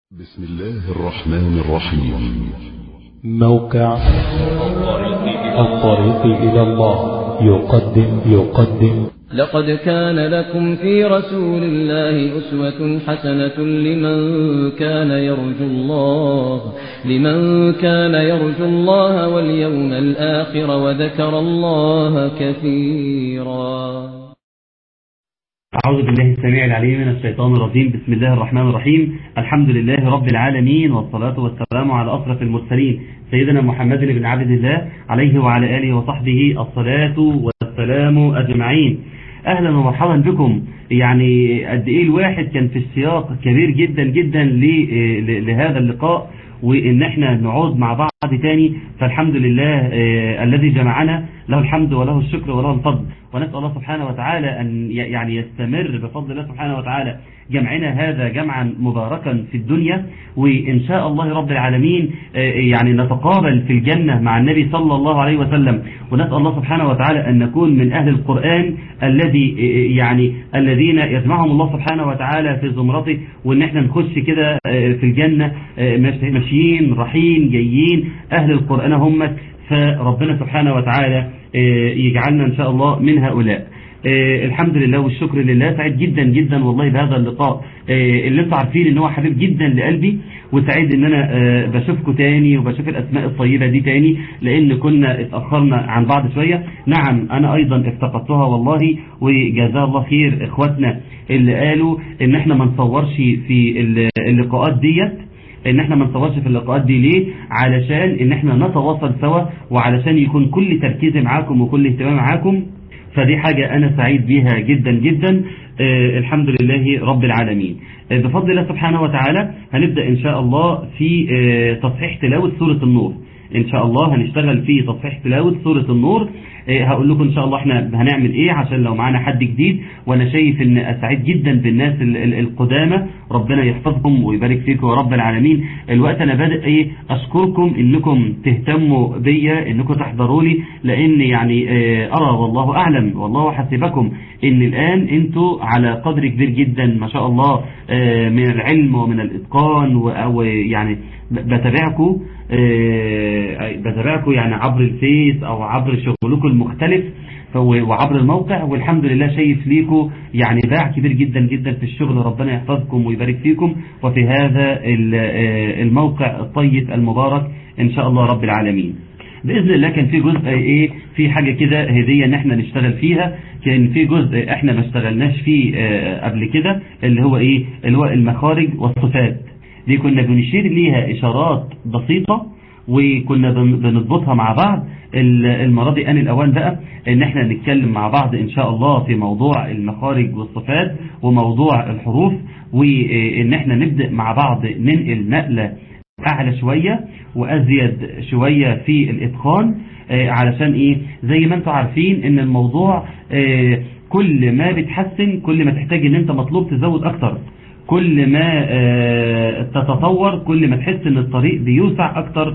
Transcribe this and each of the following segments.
بسم الله الرحمن الرحيم موقع الطريق إلى الله يقدم يقدم لقد كان لكم في رسول الله أسوة حسنة لمن كان يرجو الله لمن كان يرجو الله واليوم الآخر وذكر الله كثيرا أعوذ بالله السميع العليم من الشيطان الرجيم بسم الله الرحمن الرحيم الحمد لله رب العالمين والصلاة والسلام على أشرف المرسلين سيدنا محمد بن عبد الله عليه وعلى آله وصحبه الصلاة والسلام أجمعين أهلا ومرحبا بكم يعني قد إيه الواحد كان في السياق كبير جدا جدا ل- لهذا اللقاء وإن احنا نعود مع بعض تاني فالحمد لله آه، الذي جمعنا له الحمد وله الشكر وله الفضل ونسأل الله سبحانه وتعالى أن ي- يعني يستمر بفضل الله سبحانه وتعالى جمعنا هذا جمعا مباركا في الدنيا وإن شاء الله رب العالمين آه، يعني نتقابل في الجنة مع النبي صلى الله عليه وسلم ونسأل الله سبحانه وتعالى أن نكون من أهل القرآن الذي آه، يعني الذين يجمعهم الله سبحانه وتعالى في زمرته وإن احنا نخش كده آه، في الجنة آه، مش- ماشيين رايحين جايين أهل القرآن هم فربنا سبحانه وتعالى آه، يجعلنا إن شاء الله من هؤلاء آه، الحمد لله والشكر لله سعيد جدا جدا والله بهذا اللقاء آه، اللي انتم عارفين ان هو حبيب جدا لقلبي وسعيد ان انا آه، بشوفكم تاني وبشوف الاسماء الطيبة دي تاني لان كنا اتأخرنا عن بعض شوية نعم انا ايضا افتقدتها والله وجزاه الله خير اخواتنا اللي قالوا ان احنا ما نصورش في ال- اللقاءات ديت ان احنا ما نصورش في اللقاءات دي ليه علشان ان احنا نتواصل سوا وعلشان يكون كل تركيزي معاكم وكل اهتمامي معاكم فدي حاجة أنا سعيد بيها جدا جدا آه الحمد لله رب العالمين آه بفضل الله سبحانه وتعالى هنبدأ إن شاء الله في آه تصحيح تلاوة سورة النور إن شاء الله هنشتغل في تصحيح تلاوة سورة النور آه هقول لكم إن شاء الله إحنا هنعمل إيه عشان لو معانا حد جديد وأنا شايف إن أسعد جدا بالناس ال- ال- القدامى ربنا يحفظكم ويبارك فيكم يا رب العالمين الوقت أنا بادئ إيه أشكركم إنكم تهتموا بيا إنكم تحضروا لي لأن يعني آه أرى والله أعلم والله حسبكم إن الآن أنتوا على قدر كبير جدا ما شاء الله آه من العلم ومن الإتقان و- أو يعني ب- بتابعكم آه، بتابعكم يعني عبر الفيس أو عبر شغلكم المختلف ف- وعبر الموقع والحمد لله شايف ليكم يعني باع كبير جدا جدا في الشغل ربنا يحفظكم ويبارك فيكم وفي هذا ال- آه، الموقع الطيب المبارك إن شاء الله رب العالمين بإذن الله كان في جزء ايه في حاجة كده هدية ان احنا نشتغل فيها كان في جزء احنا ما اشتغلناش فيه آه، قبل كده اللي هو ايه اللي هو المخارج والصفات دي كنا بنشير ليها اشارات بسيطة وكنا بن- بنضبطها مع بعض ال- المرة دي ان الاوان بقى ان احنا نتكلم مع بعض ان شاء الله في موضوع المخارج والصفات وموضوع الحروف وان احنا نبدأ مع بعض ننقل نقلة اعلى شوية وازيد شوية في الاتقان آه، علشان ايه زي ما انتم عارفين ان الموضوع آه، كل ما بتحسن كل ما تحتاج ان انت مطلوب تزود اكتر كل ما آه، تتطور كل ما تحس ان الطريق بيوسع اكتر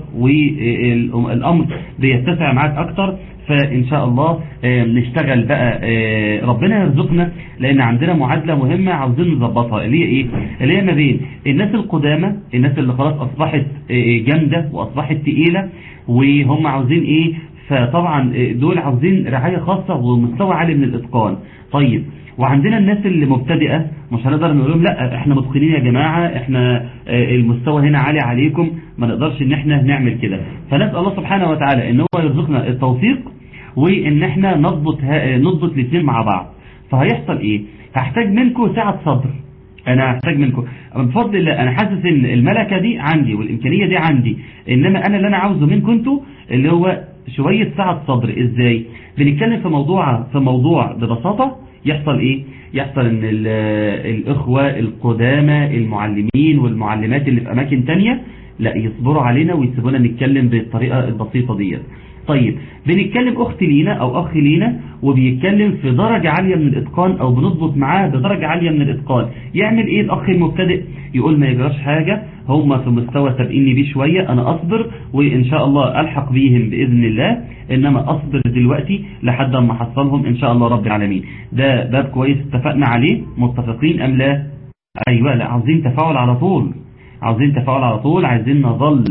والامر بيتسع معاك اكتر فان شاء الله آه، نشتغل بقى آه، ربنا يرزقنا لان عندنا معادلة مهمة عاوزين نظبطها اللي هي ايه اللي هي ما بين الناس القدامى الناس اللي خلاص اصبحت آه، جامدة واصبحت تقيلة وهم عاوزين ايه فطبعا آه، دول عاوزين رعاية خاصة ومستوى عالي من الاتقان طيب وعندنا الناس اللي مبتدئة مش هنقدر نقول لهم لا احنا متقنين يا جماعة احنا آه، المستوى هنا عالي عليكم ما نقدرش ان احنا نعمل كده فنسأل الله سبحانه وتعالى ان هو يرزقنا التوفيق وان احنا نضبط ها- نضبط الاثنين مع بعض فهيحصل ايه هحتاج منكم سعة صدر انا هحتاج منكم بفضل الله انا حاسس ان الملكة دي عندي والامكانية دي عندي انما انا اللي انا عاوزه منكم انتوا اللي هو شوية سعة صدر ازاي بنتكلم في موضوع في موضوع ببساطة يحصل ايه يحصل ان ال- الاخوة القدامى المعلمين والمعلمات اللي في اماكن تانية لا يصبروا علينا ويسيبونا نتكلم بالطريقة البسيطة ديت طيب بنتكلم اخت لينا او اخ لينا وبيتكلم في درجة عالية من الاتقان او بنضبط معاه بدرجة عالية من الاتقان يعمل ايه الاخ المبتدئ يقول ما يجراش حاجة هم في مستوى سابقيني بيه شوية انا اصبر وان شاء الله الحق بيهم باذن الله انما اصبر دلوقتي لحد ما احصلهم ان شاء الله رب العالمين ده باب كويس اتفقنا عليه متفقين ام لا ايوه لا عاوزين تفاعل على طول عاوزين تفاعل على طول عايزين نظل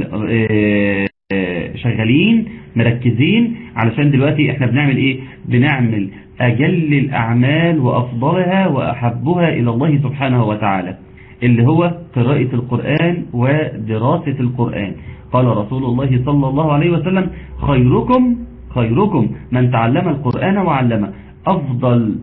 آه، آه، شغالين مركزين علشان دلوقتي احنا بنعمل ايه بنعمل اجل الاعمال وافضلها واحبها الى الله سبحانه وتعالى اللي هو قراءة القرآن ودراسة القرآن قال رسول الله صلى الله عليه وسلم خيركم خيركم من تعلم القرآن وعلمه أفضل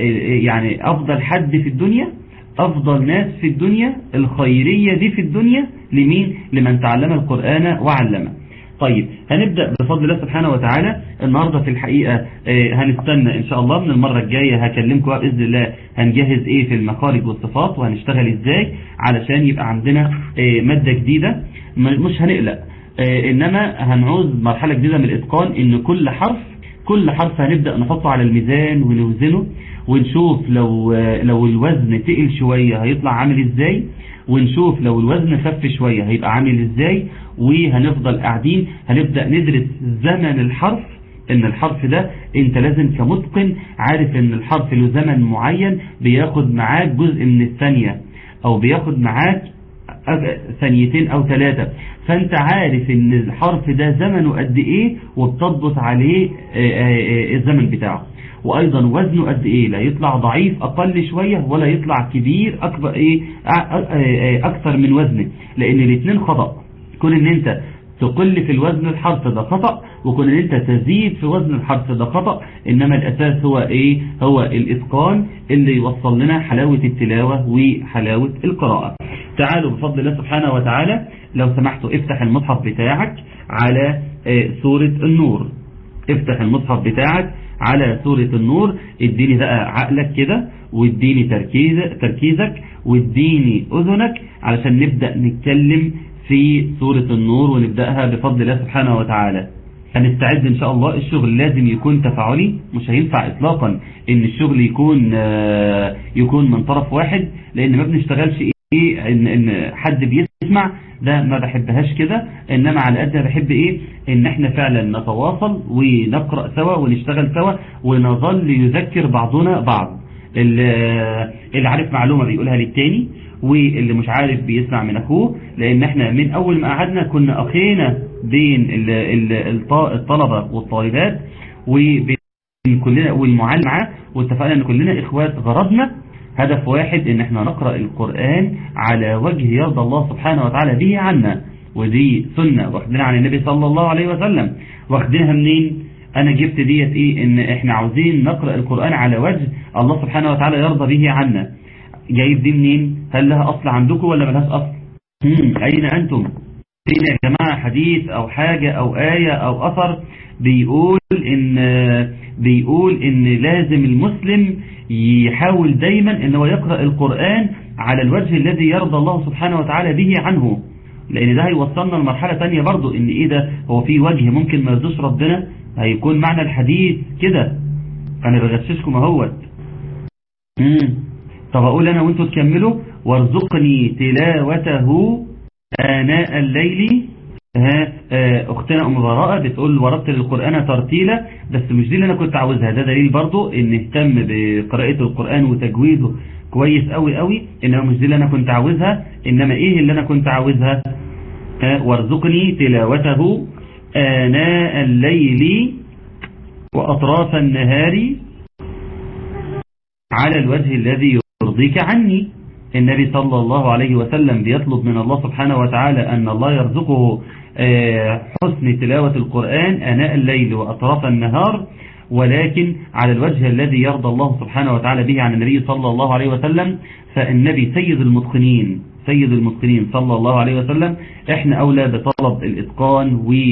يعني أفضل حد في الدنيا أفضل ناس في الدنيا الخيرية دي في الدنيا لمين لمن تعلم القرآن وعلمه طيب هنبدأ بفضل الله سبحانه وتعالى النهاردة في الحقيقة آه، هنستنى إن شاء الله من المرة الجاية هكلمكم بقى بإذن الله هنجهز إيه في المخارج والصفات وهنشتغل إزاي علشان يبقى عندنا آه، مادة جديدة م- مش هنقلق آه، إنما هنعوز مرحلة جديدة من الإتقان إن كل حرف كل حرف هنبدأ نحطه على الميزان ونوزنه ونشوف لو لو الوزن تقل شوية هيطلع عامل ازاي ونشوف لو الوزن خف شوية هيبقى عامل ازاي وهنفضل قاعدين هنبدأ ندرس زمن الحرف ان الحرف ده انت لازم كمتقن عارف ان الحرف له زمن معين بياخد معاك جزء من الثانية او بياخد معاك أب- ثانيتين او ثلاثة فانت عارف ان الحرف ده زمنه قد ايه وبتضبط عليه آه، آه، آه، الزمن بتاعه وايضا وزنه قد ايه لا يطلع ضعيف اقل شوية ولا يطلع كبير اكبر ايه آه، آه، آه، اكثر من وزنه لان الاثنين خطأ كون ان انت تقل في الوزن الحرف ده خطأ وكون ان انت تزيد في وزن الحرف ده خطأ انما الاساس هو ايه هو الاتقان اللي يوصل لنا حلاوة التلاوة وحلاوة القراءة تعالوا بفضل الله سبحانه وتعالى لو سمحتوا افتح المصحف بتاعك على آه، سورة النور افتح المصحف بتاعك على سورة النور اديني بقى عقلك كده واديني تركيز تركيزك واديني اذنك علشان نبدأ نتكلم في سورة النور ونبدأها بفضل الله سبحانه وتعالى هنستعد ان شاء الله الشغل لازم يكون تفاعلي مش هينفع اطلاقا ان الشغل يكون آه، يكون من طرف واحد لان ما بنشتغلش ايه ان, إن حد بيسمع ده ما بحبهاش كده انما على قد ما بحب ايه ان احنا فعلا نتواصل ونقرأ سوا ونشتغل سوا ونظل يذكر بعضنا بعض اللي اللي عارف معلومة بيقولها للتاني واللي مش عارف بيسمع من اخوه لان احنا من اول ما قعدنا كنا اخينا بين ال- ال- الط- الطلبة والطالبات وبين كلنا والمعلم معاه واتفقنا ان كلنا اخوات غرضنا هدف واحد ان احنا نقرأ القرآن على وجه يرضى الله سبحانه وتعالى به عنا ودي سنة واخدينها عن النبي صلى الله عليه وسلم واخدينها منين انا جبت ديت ايه ان احنا عاوزين نقرأ القرآن على وجه الله سبحانه وتعالى يرضى به عنا جايب دي منين هل لها اصل عندكم ولا ملهاش اصل مم. اين انتم فين يا جماعة حديث او حاجة او آية او اثر بيقول ان بيقول ان لازم المسلم يحاول دايما ان هو يقرأ القرآن على الوجه الذي يرضى الله سبحانه وتعالى به عنه لان ده هيوصلنا لمرحلة تانية برضو ان ايه ده هو في وجه ممكن ما يرضوش ربنا هيكون معنى الحديث كده انا بغششكم اهوت مم. طب اقول انا وانتوا تكملوا وارزقني تلاوته آناء الليل ها آه، اختنا ام براءة بتقول وربط القرآن ترتيلا بس مش دي اللي انا كنت عاوزها ده دليل برضو ان اهتم بقراءة القرآن وتجويده كويس قوي قوي انما مش دي اللي انا كنت عاوزها انما ايه اللي انا كنت عاوزها ها، وارزقني تلاوته آناء الليل وأطراف النهار على الوجه الذي يرضيك عني النبي صلى الله عليه وسلم بيطلب من الله سبحانه وتعالى أن الله يرزقه آه، حسن تلاوة القرآن أناء الليل وأطراف النهار ولكن على الوجه الذي يرضى الله سبحانه وتعالى به عن النبي صلى الله عليه وسلم فالنبي سيد المتقنين سيد المتقنين صلى الله عليه وسلم احنا أولى بطلب الإتقان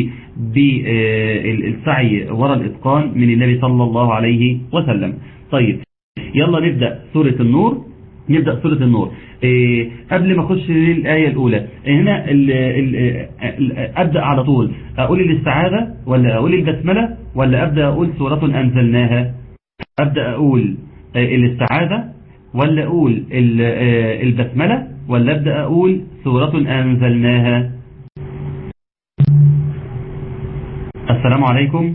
وبالسعي وراء الإتقان من النبي صلى الله عليه وسلم طيب يلا نبدأ سورة النور نبدأ سورة النور إيه قبل ما اخش للآية الأولى هنا ال ال ال أبدأ على طول أقول الاستعاذة ولا أقول البسملة ولا أبدأ أقول سورة أنزلناها أبدأ أقول آه، الاستعاذة ولا أقول ال- آه، البسملة ولا أبدأ أقول سورة أنزلناها السلام عليكم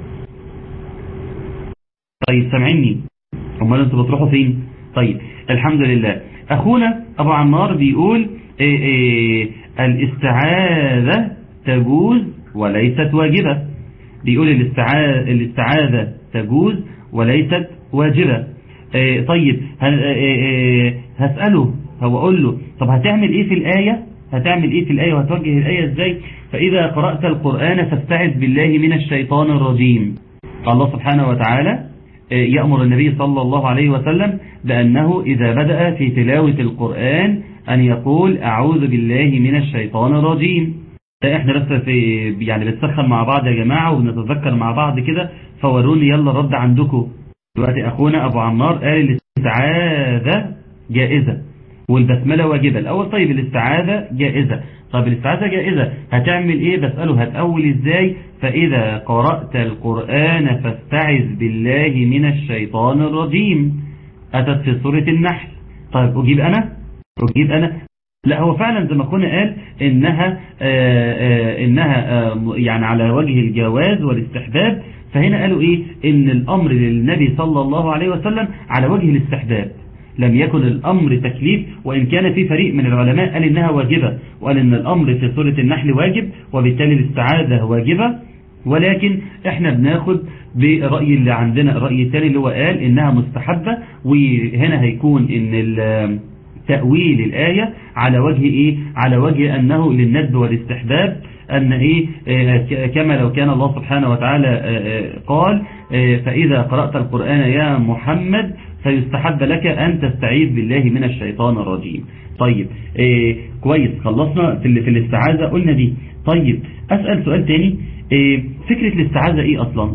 طيب سامعيني امال انتوا بتروحوا فين طيب الحمد لله اخونا ابو عمار بيقول إيه إيه الاستعاذة تجوز وليست واجبة بيقول الاستعاذة, الاستعاذة تجوز وليست واجبة اه طيب اه اه هسأله هو أقول له طب هتعمل ايه في الآية هتعمل ايه في الآية وهتوجه الآية ازاي فإذا قرأت القرآن فاستعذ بالله من الشيطان الرجيم الله سبحانه وتعالى يأمر النبي صلى الله عليه وسلم بأنه إذا بدأ في تلاوة القرآن أن يقول أعوذ بالله من الشيطان الرجيم احنا بس في يعني بنسخن مع بعض يا جماعة وبنتذكر مع بعض كده فوروني يلا رد عندكم دلوقتي أخونا أبو عمار قال الاستعاذة جائزة والبسملة واجبة الأول طيب الاستعاذة جائزة طب الاستعاذة جائزة هتعمل ايه بسأله هتأول ازاي فإذا قرأت القرآن فاستعذ بالله من الشيطان الرجيم أتت في سورة النحل طيب أجيب أنا أجيب أنا لا هو فعلا زي ما كنا قال إنها آآ آآ إنها آآ يعني على وجه الجواز والاستحباب فهنا قالوا إيه إن الأمر للنبي صلى الله عليه وسلم على وجه الاستحباب لم يكن الأمر تكليف وإن كان في فريق من العلماء قال إنها واجبة وقال إن الأمر في سورة النحل واجب وبالتالي الاستعاذة واجبة ولكن احنا بناخد برأي اللي عندنا الرأي الثاني اللي هو قال إنها مستحبة وهنا هيكون إن تأويل الآية على وجه إيه على وجه أنه للندب والاستحباب أن إيه كما لو كان الله سبحانه وتعالى قال فإذا قرأت القرآن يا محمد فيستحب لك أن تستعيذ بالله من الشيطان الرجيم طيب إيه كويس خلصنا في, في الاستعاذة قلنا دي طيب أسأل سؤال تاني إيه فكرة الاستعاذة إيه أصلا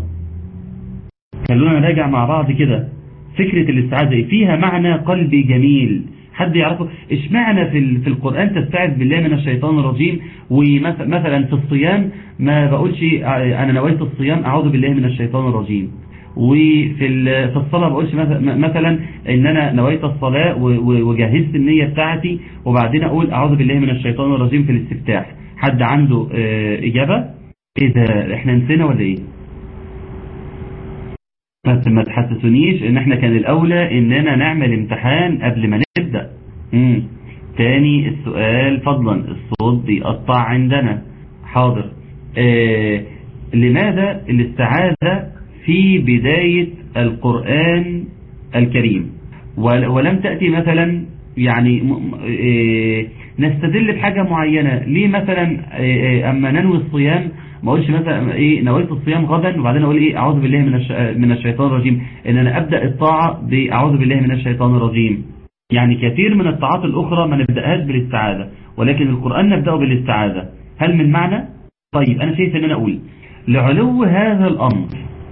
خلونا نراجع مع بعض كده فكرة الاستعاذة إيه فيها معنى قلبي جميل حد يعرفه اشمعنى في في القرآن تستعذ بالله من الشيطان الرجيم ومثلا في الصيام ما بقولش أنا نويت الصيام أعوذ بالله من الشيطان الرجيم وفي في الصلاة بقولش مثلا ان انا نويت الصلاة وجهزت النية بتاعتي وبعدين اقول اعوذ بالله من الشيطان الرجيم في الاستفتاح حد عنده اجابة ايه ده احنا نسينا ولا ايه بس ما تحسسونيش ان احنا كان الاولى اننا نعمل امتحان قبل ما نبدأ امم تاني السؤال فضلا الصوت بيقطع عندنا حاضر اه لماذا الاستعاذة في بداية القرآن الكريم ولم تأتي مثلا يعني نستدل بحاجة معينة ليه مثلا أما ننوي الصيام ما اقولش مثلا ايه نويت الصيام غدا وبعدين اقول ايه اعوذ بالله من من الشيطان الرجيم ان انا ابدا الطاعه باعوذ بالله من الشيطان الرجيم يعني كثير من الطاعات الاخرى ما نبداهاش بالاستعاذه ولكن القران نبداه بالاستعاذه هل من معنى طيب انا شايف ان انا اقول لعلو هذا الامر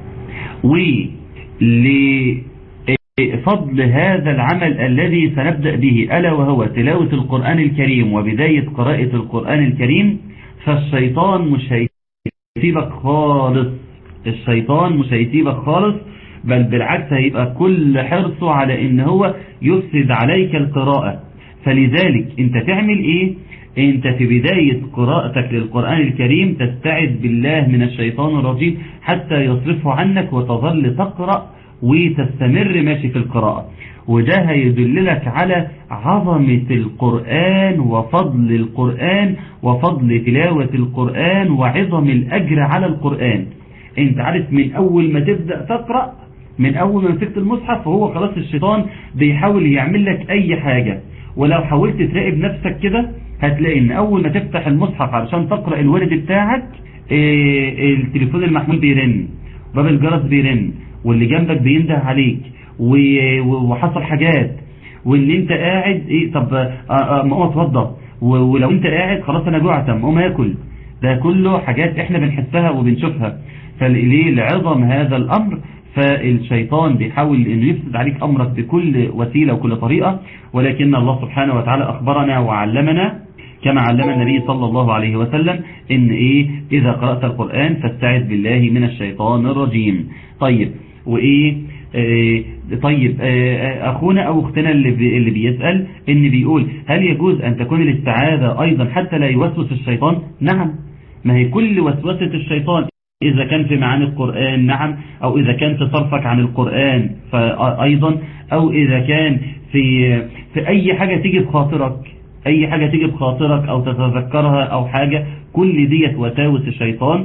ولفضل هذا العمل الذي سنبدأ به ألا وهو تلاوة القرآن الكريم وبداية قراءة القرآن الكريم فالشيطان مش هيسيبك خالص الشيطان مش هيسيبك خالص بل بالعكس هيبقى كل حرصه على ان هو يفسد عليك القراءة فلذلك انت تعمل ايه انت في بداية قراءتك للقرآن الكريم تستعذ بالله من الشيطان الرجيم حتى يصرفه عنك وتظل تقرأ وتستمر ماشي في القراءة وده هيدللك على عظمة القرآن وفضل القرآن وفضل تلاوة القرآن وعظم الأجر على القرآن انت عارف من أول ما تبدأ تقرأ من أول ما مسكت المصحف وهو خلاص الشيطان بيحاول يعمل لك أي حاجة ولو حاولت تراقب نفسك كده هتلاقي ان اول ما تفتح المصحف علشان تقرأ الورد بتاعك اه التليفون المحمول بيرن باب الجرس بيرن واللي جنبك بينده عليك وحصل حاجات وان انت قاعد ايه طب ما اتوضى ولو انت قاعد خلاص انا جوعت اقوم اكل ده كله حاجات احنا بنحسها وبنشوفها فليه لعظم هذا الامر فالشيطان بيحاول انه يفسد عليك امرك بكل وسيلة وكل طريقة ولكن الله سبحانه وتعالى اخبرنا وعلمنا كما علم النبي صلى الله عليه وسلم ان ايه اذا قرأت القرآن فاستعذ بالله من الشيطان الرجيم طيب وايه آه طيب آه اخونا او اختنا اللي, بي اللي بيسأل ان بيقول هل يجوز ان تكون الاستعاذة ايضا حتى لا يوسوس الشيطان نعم ما هي كل وسوسة الشيطان إذا كان في معاني القرآن نعم أو إذا كان في صرفك عن القرآن فأيضا أو إذا كان في في أي حاجة تيجي في خاطرك اي حاجة تيجي بخاطرك او تتذكرها او حاجة كل ديت وساوس الشيطان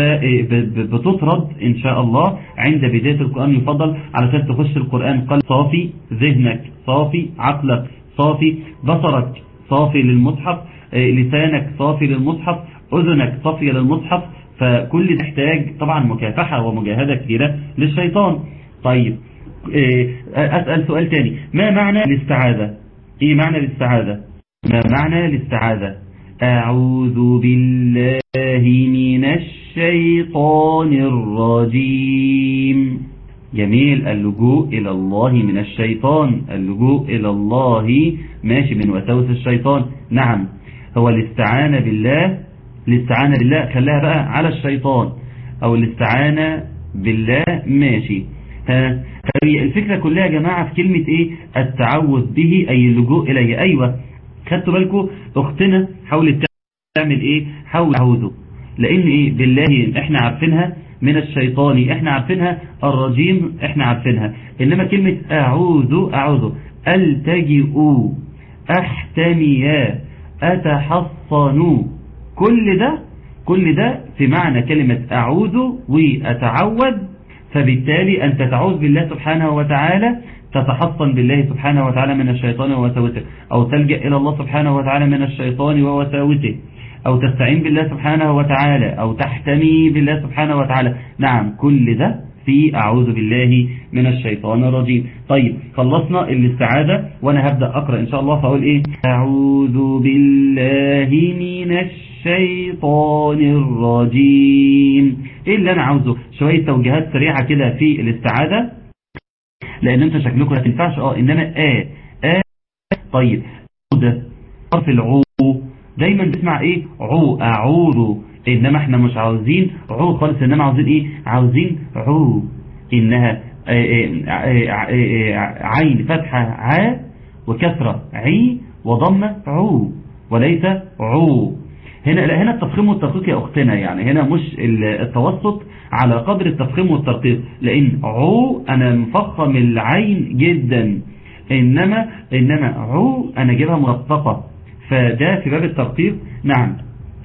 فبتطرد ان شاء الله عند بداية القرآن المفضل علشان تخش القرآن قلب صافي ذهنك صافي عقلك صافي بصرك صافي للمصحف لسانك صافي للمصحف اذنك صافية للمصحف فكل تحتاج طبعا مكافحة ومجاهدة كبيرة للشيطان طيب أسأل سؤال تاني ما معنى الاستعاذة ايه معنى الاستعاذة ما معنى الاستعاذة أعوذ بالله من الشيطان الرجيم جميل اللجوء إلى الله من الشيطان اللجوء إلى الله ماشي من وسوس الشيطان نعم هو الاستعانة بالله الاستعانة بالله خلاها بقى على الشيطان أو الاستعانة بالله ماشي ها الفكرة كلها يا جماعة في كلمة ايه التعوذ به اي اللجوء اليه ايوه خدتوا بالكم اختنا حاولت تعمل ايه حاول اعوذه لان ايه بالله احنا عارفينها من الشيطان احنا عارفينها الرجيم احنا عارفينها انما كلمة اعوذ اعوذ التجئوا احتميا اتحصنوا كل ده كل ده في معنى كلمة اعوذ واتعوذ فبالتالي أن تتعوذ بالله سبحانه وتعالى تتحصن بالله سبحانه وتعالى من الشيطان ووساوسه أو تلجأ إلى الله سبحانه وتعالى من الشيطان ووساوسه أو تستعين بالله سبحانه وتعالى أو تحتمي بالله سبحانه وتعالى نعم كل ده في أعوذ بالله من الشيطان الرجيم طيب خلصنا الاستعادة وأنا هبدأ أقرأ إن شاء الله فأقول إيه أعوذ بالله من الشيطان الرجيم إيه اللي أنا عاوزه شوية توجيهات سريعة كده في الاستعادة لأن أنت شكلكم لا تنفعش آه إنما آه آه طيب ده حرف العو دايما بتسمع إيه عو أعوذ إنما إحنا مش عاوزين عو خالص إنما عاوزين إيه عاوزين عو إنها عين فتحة ع وكسرة عي وضمة عو وليس عو هنا لا هنا التفخيم والترقيق يا أختنا يعني هنا مش التوسط على قدر التفخيم والترقيق لأن عو أنا مفخم العين جدا إنما إنما عو أنا جيبها مرققة فده في باب الترقيق نعم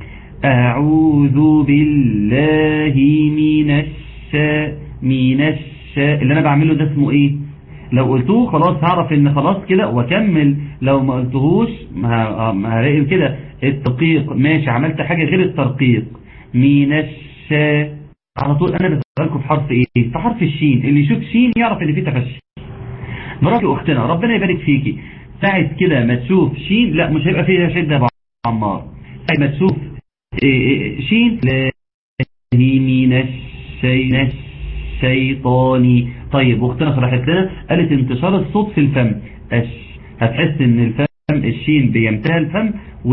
أعوذ بالله من الشاء من الشاء اللي أنا بعمله ده اسمه إيه لو قلتوه خلاص هعرف ان خلاص كده واكمل لو ما قلتهوش هلاقي كده الترقيق ماشي عملت حاجة غير الترقيق من الشاء على طول انا بسألكم في حرف ايه في حرف الشين اللي يشوف شين يعرف ان فيه تفشي برافو اختنا ربنا يبارك فيكي ساعة كده ما تشوف شين لا مش هيبقى فيها شدة يا عمار ساعة ما تشوف شين لا من الشيء الشيطاني طيب واختنا شرحت لنا قالت انتشار الصوت في الفم أش هتحس ان الفم الشين بيمتهى الفم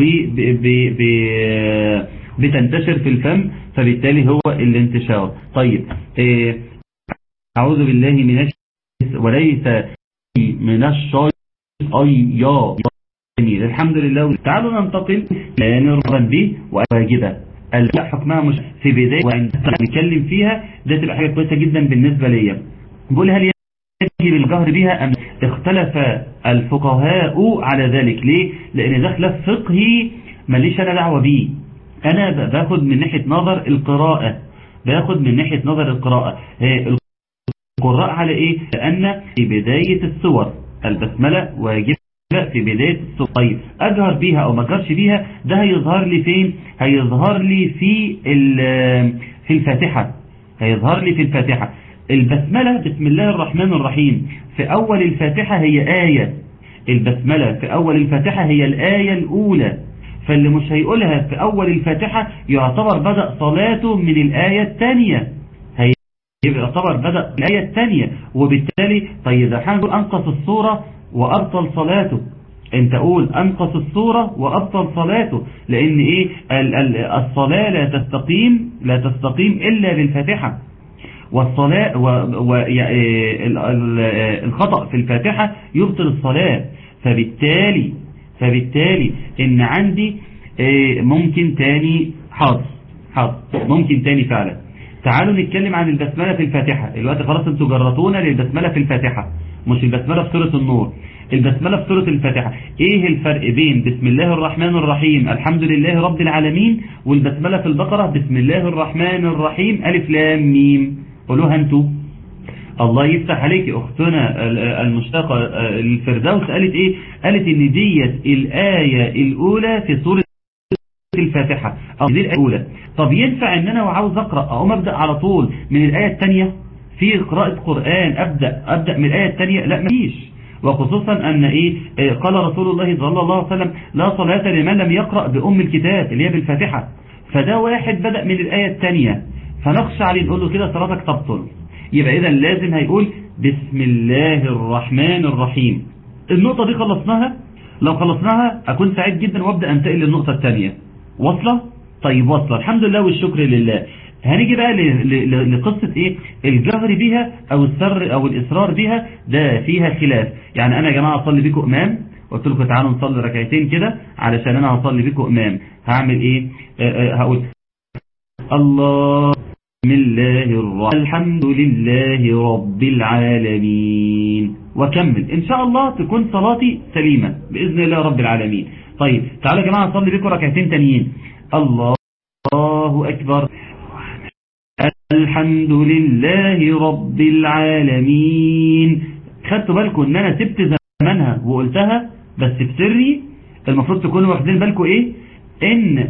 وبتنتشر في الفم فبالتالي هو الانتشار طيب اه اعوذ بالله من الش وليس من الشيطان اي يا جميل الحمد لله تعالوا ننتقل لنرغب به وواجبه حكمها مش في بداية وعند نتكلم فيها ده تبقى حاجة كويسة جدا بالنسبة ليا بقول هل يجب الجهر بها أم اختلف الفقهاء على ذلك ليه لأن ده خلاف فقهي ماليش أنا دعوة بيه أنا باخد من ناحية نظر القراءة باخد من ناحية نظر القراءة القراء على إيه لأن في بداية السور البسملة واجب في بداية السور طيب أجهر بيها أو ما أجهرش بيها ده هيظهر لي فين هيظهر لي في في الفاتحة هيظهر لي في الفاتحة البسملة بسم الله الرحمن الرحيم في أول الفاتحة هي آية البسملة في أول الفاتحة هي الآية الأولى فاللي مش هيقولها في أول الفاتحة يعتبر بدأ صلاته من الآية الثانية يعتبر بدأ الآية الثانية وبالتالي طيب هنقول أنقص الصورة وأبطل صلاته انت قول أنقص الصورة وأبطل صلاته لأن إيه الصلاة لا تستقيم لا تستقيم إلا بالفاتحة والصلاة و و الخطأ في الفاتحة يبطل الصلاة فبالتالي فبالتالي إن عندي ممكن تاني حاضر حاضر ممكن تاني فعلا تعالوا نتكلم عن البسملة في الفاتحة الوقت خلاص انتوا جرتونا للبسملة في الفاتحة مش البسملة في سورة النور البسملة في سورة الفاتحة ايه الفرق بين بسم الله الرحمن الرحيم الحمد لله رب العالمين والبسملة في البقرة بسم الله الرحمن الرحيم ألف لام ميم قولوها انتوا الله يفتح عليك اختنا المشتاقة الفردوس قالت ايه قالت ان ديت الآية الاولى في سورة الفاتحة او دي الآية الاولى طب ينفع ان انا وعاوز اقرأ اقوم ابدأ على طول من الآية الثانية في قراءة قرآن ابدأ ابدأ من الآية الثانية لا مفيش وخصوصا ان ايه قال رسول الله صلى الله عليه وسلم لا صلاة لمن لم يقرأ بأم الكتاب اللي هي بالفاتحة فده واحد بدأ من الآية الثانية فنخشى عليه نقول له كده صلاتك تبطل يبقى إذا لازم هيقول بسم الله الرحمن الرحيم النقطة دي خلصناها لو خلصناها أكون سعيد جدا وابدأ أنتقل للنقطة الثانية واصلة طيب واصلة الحمد لله والشكر لله هنيجي بقى لقصة ايه الجهر بها او السر او الاصرار بها ده فيها خلاف يعني انا يا جماعة اصلي بيكم امام قلت لكم تعالوا نصلي ركعتين كده علشان انا هصلي بيكم امام هعمل ايه آه آه هقول الله بسم الله الرحمن الحمد لله رب العالمين وكمل ان شاء الله تكون صلاتي سليمة باذن الله رب العالمين طيب تعالوا يا جماعة نصلي بيكم ركعتين تانيين الله اكبر الحمد لله رب العالمين خدتوا بالكم ان انا سبت زمانها وقلتها بس بسري المفروض تكونوا واخدين بالكم ايه ان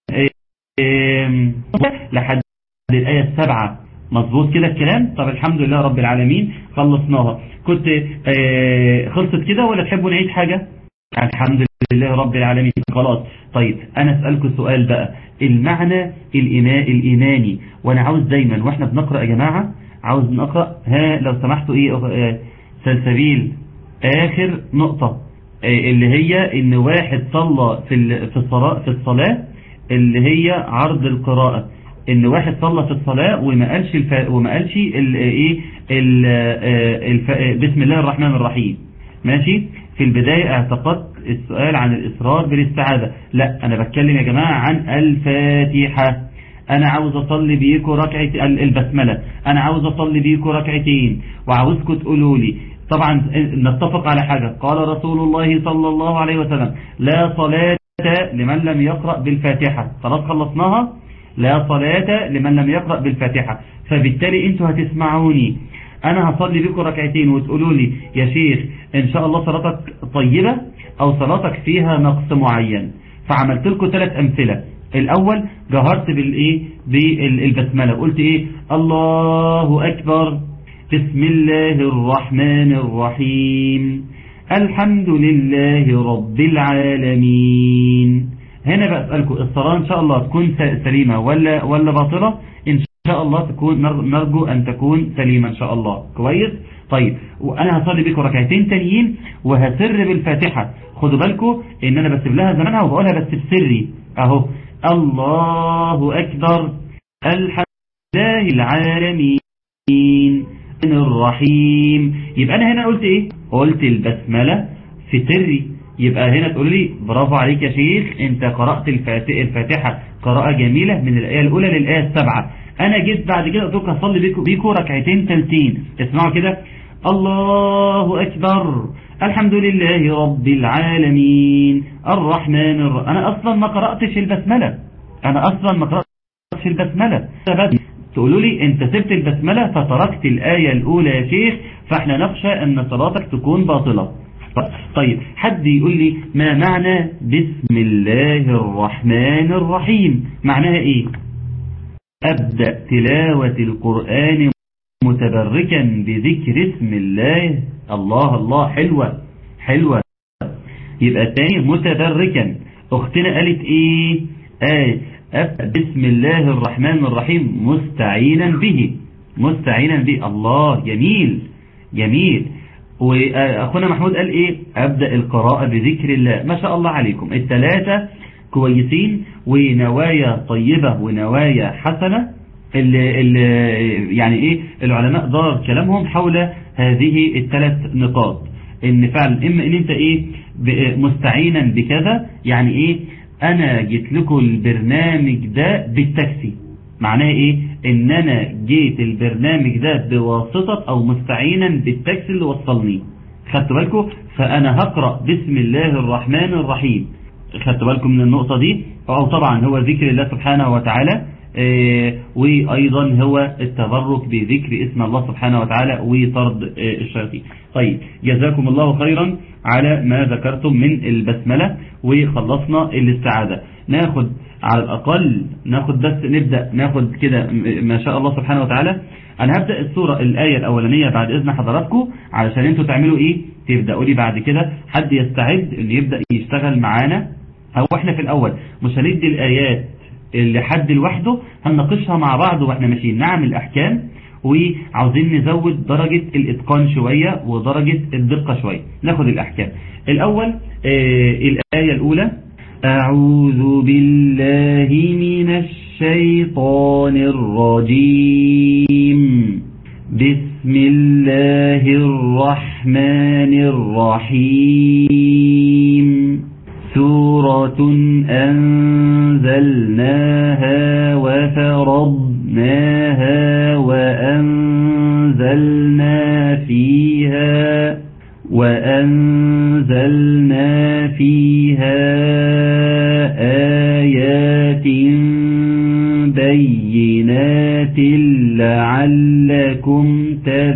لحد الآية السبعة مظبوط كده الكلام طب الحمد لله رب العالمين خلصناها كنت خلصت كده ولا تحبوا نعيد حاجة الحمد لله رب العالمين خلاص طيب انا اسألكم سؤال بقى المعنى الإيمان الإيماني وانا عاوز دايما واحنا بنقرأ يا جماعة عاوز نقرأ ها لو سمحتوا ايه سلسبيل اخر نقطة اللي هي ان واحد صلى في في الصلاة في الصلاة اللي هي عرض القراءة ان واحد صلى في الصلاة وما قالش الف... وما قالش ال... ايه ال... الف... بسم الله الرحمن الرحيم ماشي في البداية اعتقدت السؤال عن الإصرار بالاستعاذة لا أنا بتكلم يا جماعة عن الفاتحة أنا عاوز أصلي بيكو ركعة البسملة أنا عاوز أصلي بيكو ركعتين وعاوزكم تقولوا لي طبعا نتفق على حاجة قال رسول الله صلى الله عليه وسلم لا صلاة لمن لم يقرأ بالفاتحة خلاص خلصناها لا صلاة لمن لم يقرأ بالفاتحة فبالتالي انتوا هتسمعوني انا هصلي بكم ركعتين وتقولوا لي يا شيخ ان شاء الله صلاتك طيبة او صلاتك فيها نقص معين فعملت لكم ثلاث امثلة الاول جهرت بالايه بالبسملة قلت ايه الله اكبر بسم الله الرحمن الرحيم الحمد لله رب العالمين هنا بقى اسألكم الصلاة ان شاء الله تكون سليمة ولا ولا باطلة ان شاء الله تكون نرجو ان تكون سليمة ان شاء الله كويس طيب وانا هصلي بكم ركعتين تانيين وهسر بالفاتحة خدوا بالكم ان انا بسيب لها زمانها وبقولها بس بسري اهو الله اكبر الحمد لله العالمين الرحيم يبقى انا هنا قلت ايه قلت البسملة في سري يبقى هنا تقول لي برافو عليك يا شيخ انت قرأت الفاتحة قراءة جميلة من الآية الأولى للآية السبعة انا جيت بعد كده قلت لكم اصلي بيكم بيكم ركعتين تلتين اسمعوا كده الله اكبر الحمد لله رب العالمين الرحمن الرحيم انا اصلا ما قرأتش البسملة انا اصلا ما قرأتش البسملة تقولوا لي انت سبت البسملة فتركت الآية الاولى يا شيخ فاحنا نخشى ان صلاتك تكون باطلة طيب حد يقول لي ما معنى بسم الله الرحمن الرحيم معناها ايه أبدأ تلاوة القرآن متبركا بذكر اسم الله الله الله حلوة حلوة يبقى الثاني متبركا اختنا قالت ايه آه أبدأ بسم الله الرحمن الرحيم مستعينا به مستعينا به الله جميل جميل واخونا محمود قال ايه ابدأ القراءة بذكر الله ما شاء الله عليكم الثلاثة كويسين ونوايا طيبة ونوايا حسنة اللي اللي يعني ايه العلماء دار كلامهم حول هذه الثلاث نقاط ان فعلا اما ان انت ايه مستعينا بكذا يعني ايه انا جيت لكم البرنامج ده بالتاكسي معناها ايه ان انا جيت البرنامج ده بواسطة او مستعينا بالتاكسي اللي وصلني خدتوا بالكم فأنا هقرأ بسم الله الرحمن الرحيم خدتوا بالكم من النقطة دي أو طبعا هو ذكر الله سبحانه وتعالى آه، وأيضا هو التبرك بذكر اسم الله سبحانه وتعالى وطرد آه، الشياطين طيب جزاكم الله خيرا على ما ذكرتم من البسملة وخلصنا الاستعاذة ناخد على الأقل ناخد بس نبدأ ناخد كده م- ما شاء الله سبحانه وتعالى أنا هبدأ السورة الآية الأولانية بعد إذن حضراتكم علشان انتوا تعملوا إيه تبدأوا لي بعد كده حد يستعد إن يبدأ يشتغل معانا أو إحنا في الأول مش هندي الآيات اللي حد لوحده هنناقشها مع بعض واحنا ماشيين نعمل الأحكام وعاوزين نزود درجة الإتقان شوية ودرجة الدقة شوية ناخد الأحكام الأول آه الآية الأولى أعوذ بالله من الشيطان الرجيم بسم الله الرحمن الرحيم سورة أنزلناها وفرضناها وأنزلنا فيها وأنزلنا فيها آيات بينات لعلكم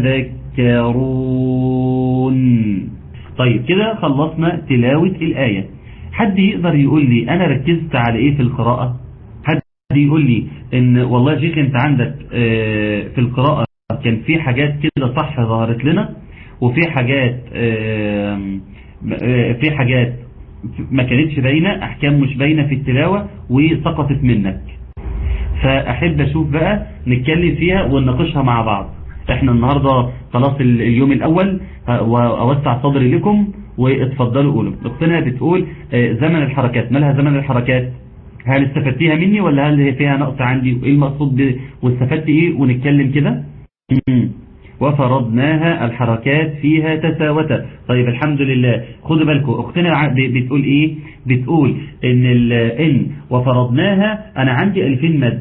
تذكرون طيب كده خلصنا تلاوة الآية حد يقدر يقول لي أنا ركزت على إيه في القراءة حد يقول لي إن والله يا شيخ أنت عندك آه، في القراءة كان في حاجات كده صح ظهرت لنا وفي حاجات آم، آه، في حاجات ما كانتش باينة أحكام مش باينة في التلاوة وسقطت منك فأحب أشوف بقى نتكلم فيها ونناقشها مع بعض احنا النهاردة خلاص ال- اليوم الأول ه- وأوسع صدري لكم واتفضلوا قولوا اختنا بتقول آه، زمن الحركات مالها زمن الحركات هل استفدتيها مني ولا هل هي فيها نقص عندي وايه المقصود ب... واستفدت ايه ونتكلم كده مم. وفرضناها الحركات فيها تساوتا طيب الحمد لله خدوا بالكم اختنا ع- ب- بتقول ايه بتقول ان ال... ان وفرضناها انا عندي الفين مد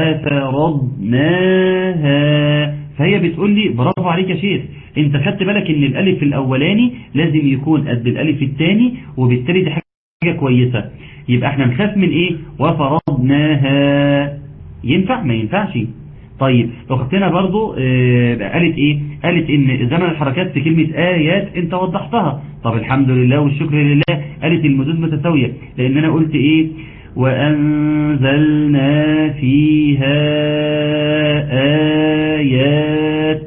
وفرضناها فهي بتقول لي برافو عليك يا شيخ انت خدت بالك ان الالف الاولاني لازم يكون قد الالف الثاني وبالتالي دي حاجه كويسه يبقى احنا نخاف من ايه وفرضناها ينفع ما ينفعش طيب اختنا برضو آه قالت ايه قالت ان زمن الحركات في كلمة ايات انت وضحتها طب الحمد لله والشكر لله قالت المدود متساوية لان انا قلت ايه وانزلنا فيها ايات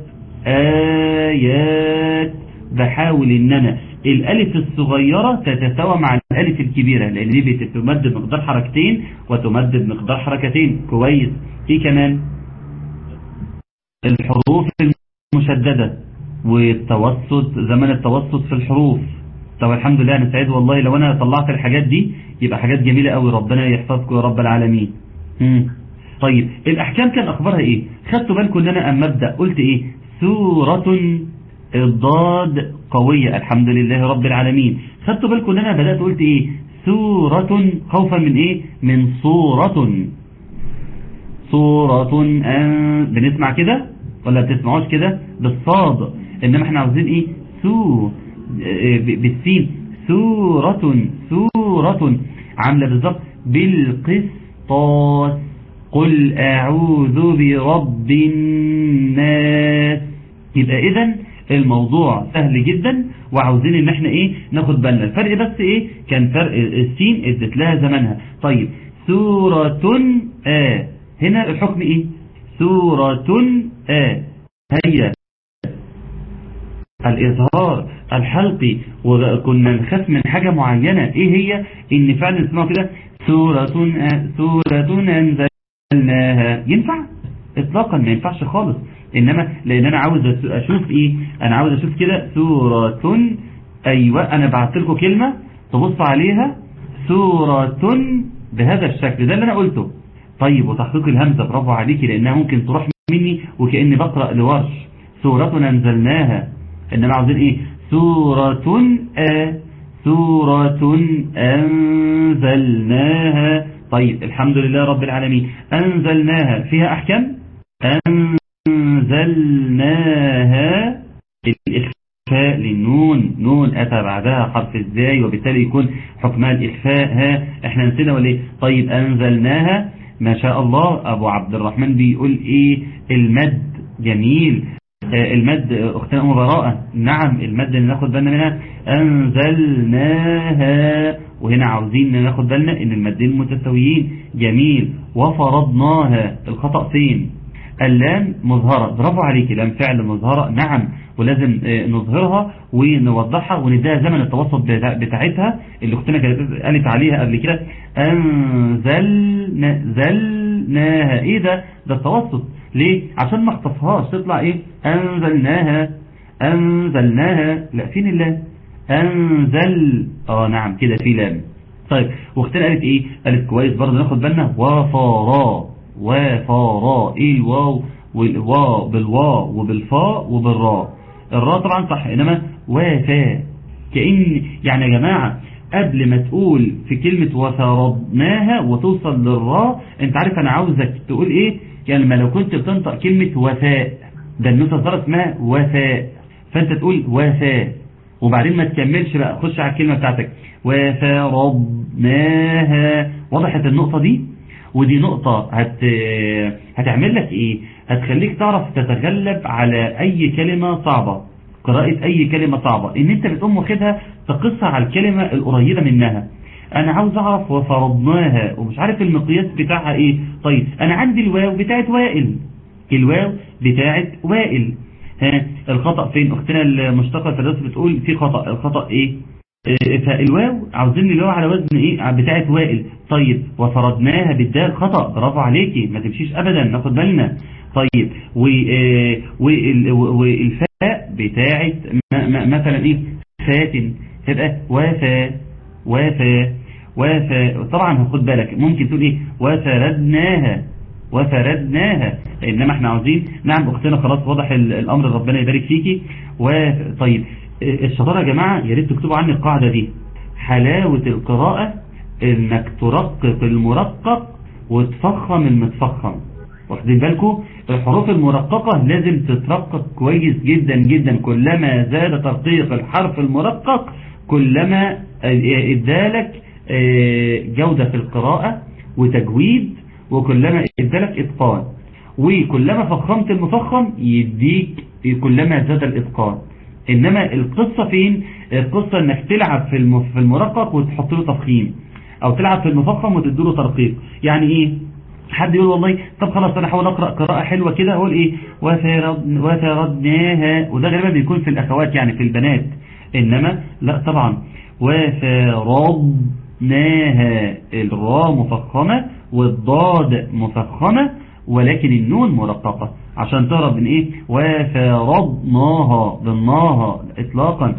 ايات بحاول ان انا الالف الصغيرة تتساوى مع الالف الكبيرة لان دي بتمد بمقدار حركتين وتمد بمقدار حركتين كويس ايه كمان الحروف المشددة والتوسط زمن التوسط في الحروف طب الحمد لله انا سعيد والله لو انا طلعت الحاجات دي يبقى حاجات جميلة قوي ربنا يحفظكم يا رب العالمين مم. طيب الاحكام كان اخبارها ايه خدتوا بالكم ان انا اما ابدا قلت ايه سورة الضاد قوية الحمد لله رب العالمين خدتوا بالكم ان انا بدأت قلت ايه سورة خوفا من ايه من صورة صورة أن بنسمع كده ولا بتسمعوش كده بالصاد انما احنا عاوزين ايه سو آه، ب- بالسين سورة سورة عاملة بالظبط بالقسطاس قل أعوذ برب الناس يبقى إذا الموضوع سهل جدا وعاوزين ان احنا ايه ناخد بالنا الفرق بس ايه كان فرق السين ادت لها زمنها طيب سورة آ هنا الحكم ايه سورة آ هيا الإظهار الحلقي وكنا نخاف من حاجة معينة إيه هي إن فعلا اسمعوا كده سورة أ- سورة أنزلناها ينفع إطلاقا ما ينفعش خالص إنما لأن أنا عاوز أس- أشوف إيه أنا عاوز أشوف كده سورة أيوة أنا بعت لكم كلمة تبص عليها سورة بهذا الشكل ده اللي أنا قلته طيب وتحقيق الهمزة برافو عليكي لأنها ممكن تروح مني وكأني بقرأ لورش سورة أنزلناها إنما عاوزين إيه سورة آ سورة أنزلناها طيب الحمد لله رب العالمين أنزلناها فيها أحكام أنزلناها الإخفاء إخفاء للنون نون أتى بعدها حرف ازاي وبالتالي يكون حكمها الإخفاء ها احنا نسينا ولا ايه طيب أنزلناها ما شاء الله أبو عبد الرحمن بيقول ايه المد جميل آه المد أختنا أم براءة نعم المد اللي ناخد بالنا منها أنزلناها وهنا عاوزين ناخد بالنا ان المدين متساويين جميل وفرضناها الخطأ فين اللام مظهرة برافو عليك لام فعل مظهرة نعم ولازم نظهرها ونوضحها ونديها زمن التوسط بتاعتها اللي اختنا قالت عليها قبل كده انزلنا زلناها ايه ده ده التوسط ليه عشان ما اخطفهاش تطلع ايه انزلناها انزلناها لا فين اللام انزل اه نعم كده في لام طيب واختنا قالت ايه قالت كويس برضه ناخد بالنا وفارا وفارا ايه الواو والواو بالواو وبالفاء وبالراء الراء طبعا صح انما وفاء كأن يعني يا جماعة قبل ما تقول في كلمة وفرضناها وتوصل للراء انت عارف انا عاوزك تقول ايه يعني ما لو كنت بتنطق كلمة وفاء ده النوتة الظاهرة اسمها وفاء فانت تقول وفاء وبعدين ما تكملش بقى خش على الكلمة بتاعتك وفرضناها وضحت النقطة دي ودي نقطة هت... هتعمل لك ايه هتخليك تعرف تتغلب على اي كلمة صعبة قراءة اي كلمة صعبة ان انت بتقوم واخدها تقصها على الكلمة القريبة منها انا عاوز اعرف وفرضناها ومش عارف المقياس بتاعها ايه طيب انا عندي الواو بتاعت وائل الواو بتاعت وائل ها الخطأ فين اختنا المشتقة في الرسم بتقول في خطأ الخطأ ايه فالواو عاوزين الواو على وزن ايه بتاعت وائل طيب وفرضناها بالدال خطأ برافو عليكي ما تمشيش ابدا ناخد بالنا طيب والفاء بتاعت مثلا ايه فاتن تبقى وافا وافا وافا طبعا هاخد بالك ممكن تقول ايه وفردناها وفردناها انما احنا عاوزين نعم اختنا خلاص واضح الامر ربنا يبارك فيكي وطيب الشطارة يا جماعة يا ريت تكتبوا عني القاعدة دي حلاوة القراءة انك ترقق المرقق وتفخم المتفخم واخدين بالكم الحروف المرققة لازم تترقق كويس جدا جدا كلما زاد ترقيق الحرف المرقق كلما ادالك جودة في القراءة وتجويد وكلما ادالك اتقان وكلما فخمت المفخم يديك كلما زاد الاتقان انما القصة فين القصة انك تلعب في في المرقق وتحط له تفخيم او تلعب في المفخم وتديله ترقيق يعني ايه حد يقول والله طب خلاص انا احاول اقرا قراءه حلوه كده اقول ايه وفردناها وده غالبا بيكون في الاخوات يعني في البنات انما لا طبعا وفردناها الراء مفخمه والضاد مفخمه ولكن النون مرققه عشان تهرب من ايه وفرضناها ضمناها اطلاقا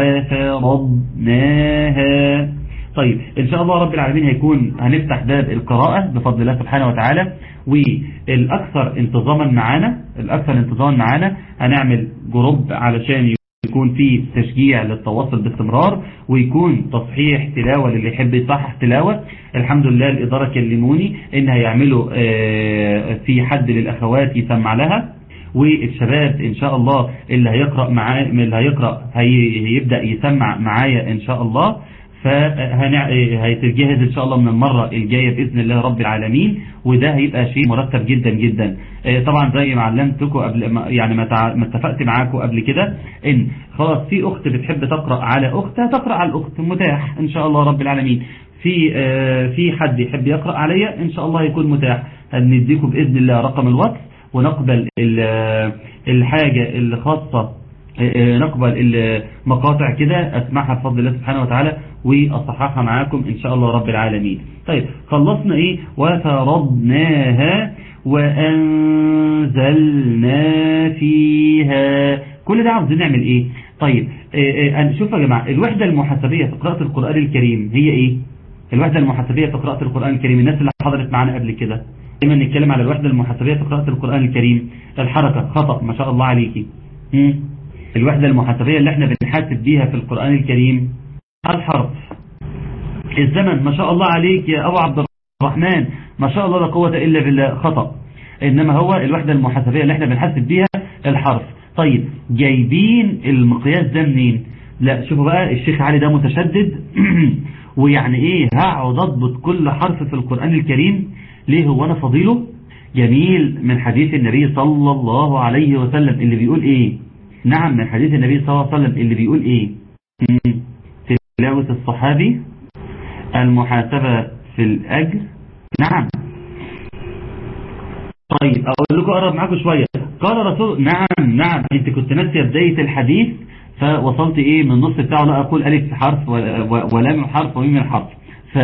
وفرضناها طيب ان شاء الله رب العالمين هيكون هنفتح باب القراءة بفضل الله سبحانه وتعالى والاكثر انتظاما معانا الاكثر انتظاما معانا هنعمل جروب علشان يكون في تشجيع للتواصل باستمرار ويكون تصحيح تلاوة للي يحب يصحح تلاوة الحمد لله الإدارة كلموني إن هيعملوا في حد للأخوات يسمع لها والشباب إن شاء الله اللي هيقرأ معايا اللي هيقرأ هيبدأ يسمع معايا إن شاء الله فهيتجهز ان شاء الله من المرة الجاية بإذن الله رب العالمين وده هيبقى شيء مرتب جدا جدا طبعا زي ما علمتكم قبل يعني ما اتفقت معاكم قبل كده ان خلاص في اخت بتحب تقرأ على اخت هتقرأ على الاخت متاح ان شاء الله رب العالمين في في حد يحب يقرأ عليا ان شاء الله يكون متاح هنديكم بإذن الله رقم الواتس ونقبل الحاجة اللي خاصة نقبل المقاطع كده اسمعها بفضل الله سبحانه وتعالى واصححها معاكم ان شاء الله رب العالمين طيب خلصنا ايه وفرضناها وانزلنا فيها كل ده عاوزين نعمل ايه طيب شوف يا جماعة الوحدة المحاسبية في قراءة القرآن الكريم هي ايه الوحدة المحاسبية في قراءة القرآن الكريم الناس اللي حضرت معانا قبل كده دايما نتكلم على الوحدة المحاسبية في قراءة القرآن الكريم الحركة خطأ ما شاء الله عليكي الوحدة المحاسبية اللي احنا بنحاسب بيها في القرآن الكريم الحرف الزمن ما شاء الله عليك يا أبو عبد الرحمن ما شاء الله لا قوة إلا بالله خطأ إنما هو الوحدة المحاسبية اللي احنا بنحاسب بيها الحرف طيب جايبين المقياس ده منين لا شوفوا بقى الشيخ علي ده متشدد ويعني ايه هقعد اضبط كل حرف في القرآن الكريم ليه هو انا فضيله جميل من حديث النبي صلى الله عليه وسلم اللي بيقول ايه نعم من حديث النبي صلى الله عليه وسلم اللي بيقول ايه تلاوة الصحابي المحاسبة في الأجر نعم طيب أقول لكم أقرب معاكم شوية قال رسول نعم نعم أنت كنت ناسية بداية الحديث فوصلت إيه من النص بتاعه لا أقول ألف حرف ولام حرف وميم حرف ف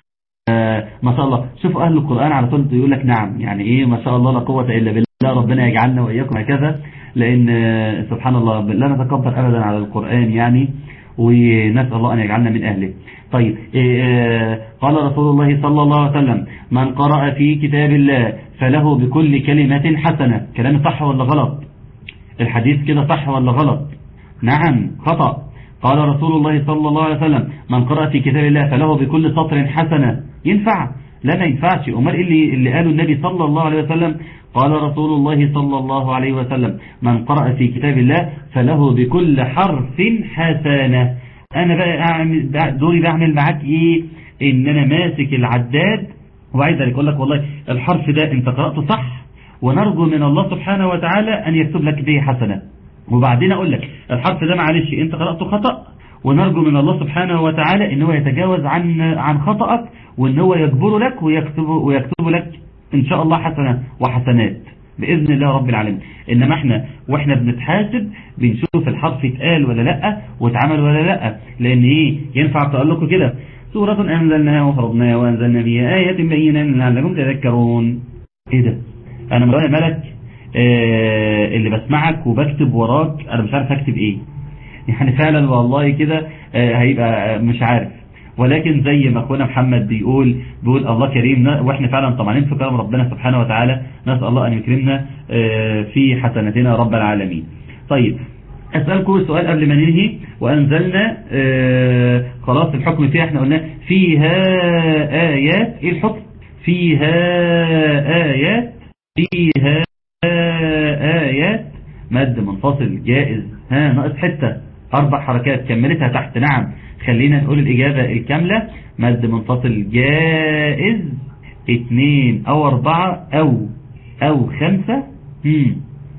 ما شاء الله شوفوا أهل القرآن على طول يقول لك نعم يعني إيه ما شاء الله لا قوة إلا بالله ربنا يجعلنا وإياكم هكذا لأن سبحان الله لا نتكبر أبدا على القرآن يعني ونسأل الله أن يجعلنا من أهله طيب قال رسول الله صلى الله عليه وسلم من قرأ في كتاب الله فله بكل كلمة حسنة كلام صح ولا غلط الحديث كده صح ولا غلط نعم خطأ قال رسول الله صلى الله عليه وسلم من قرأ في كتاب الله فله بكل سطر حسنة ينفع لا ما ينفعش أمال اللي, اللي قاله النبي صلى الله عليه وسلم قال رسول الله صلى الله عليه وسلم من قرأ في كتاب الله فله بكل حرف حسنة أنا بقى أعمل دوري بعمل معاك إيه إن أنا ماسك العداد وعايز أقول لك والله الحرف ده أنت قرأته صح ونرجو من الله سبحانه وتعالى أن يكتب لك به حسنة وبعدين أقول لك الحرف ده معلش أنت قرأته خطأ ونرجو من الله سبحانه وتعالى ان هو يتجاوز عن عن خطأك وان هو يجبره لك ويكتب ويكتب لك ان شاء الله حسنة وحسنات بإذن الله رب العالمين إنما احنا واحنا بنتحاسب بنشوف الحرف اتقال ولا لا واتعمل ولا لا لأن ايه ينفع تقول لكم كده سورة أنزلناها وفرضناها وأنزلنا فيها آية بينة لعلكم تذكرون ايه ده أنا مرأي ملك آه اللي بسمعك وبكتب وراك أنا مش عارف أكتب ايه يعني فعلا والله كده آه هيبقى مش عارف ولكن زي ما اخونا محمد بيقول بيقول الله كريم واحنا فعلا طمعانين في كرم ربنا سبحانه وتعالى نسأل الله ان يكرمنا في حسناتنا رب العالمين طيب اسألكم سؤال قبل ما ننهي وانزلنا خلاص الحكم فيها احنا قلنا فيها ايات ايه الحكم فيها ايات فيها ايات مد منفصل جائز ها ناقص حته اربع حركات كملتها تحت نعم خلينا نقول الإجابة الكاملة مد منفصل جائز اتنين او اربعة او او خمسة مم.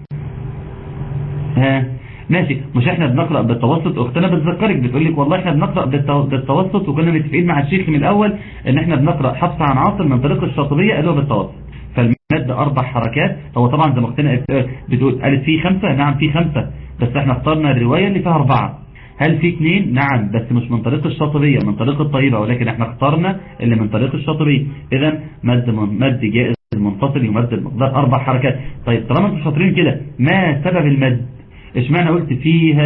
ها ماشي مش احنا بنقرأ بالتوسط اختنا بتذكرك بتقول لك والله احنا بنقرأ بالتوسط وكنا متفقين مع الشيخ من الاول ان احنا بنقرأ حفص عن عاصم من طريق الشاطبية قالوا بالتوسط فالمد اربع حركات هو طبعا زي ما اختنا بتقول قالت فيه خمسة نعم فيه خمسة بس احنا اخترنا الرواية اللي فيها اربعة هل في اثنين نعم بس مش من طريق الشاطبية من طريق الطيبة ولكن احنا اخترنا اللي من طريق الشاطبية اذا مد مد جائز منفصل يمد المقدار اربع حركات طيب طالما انتم شاطرين كده ما سبب المد اشمعنى قلت فيها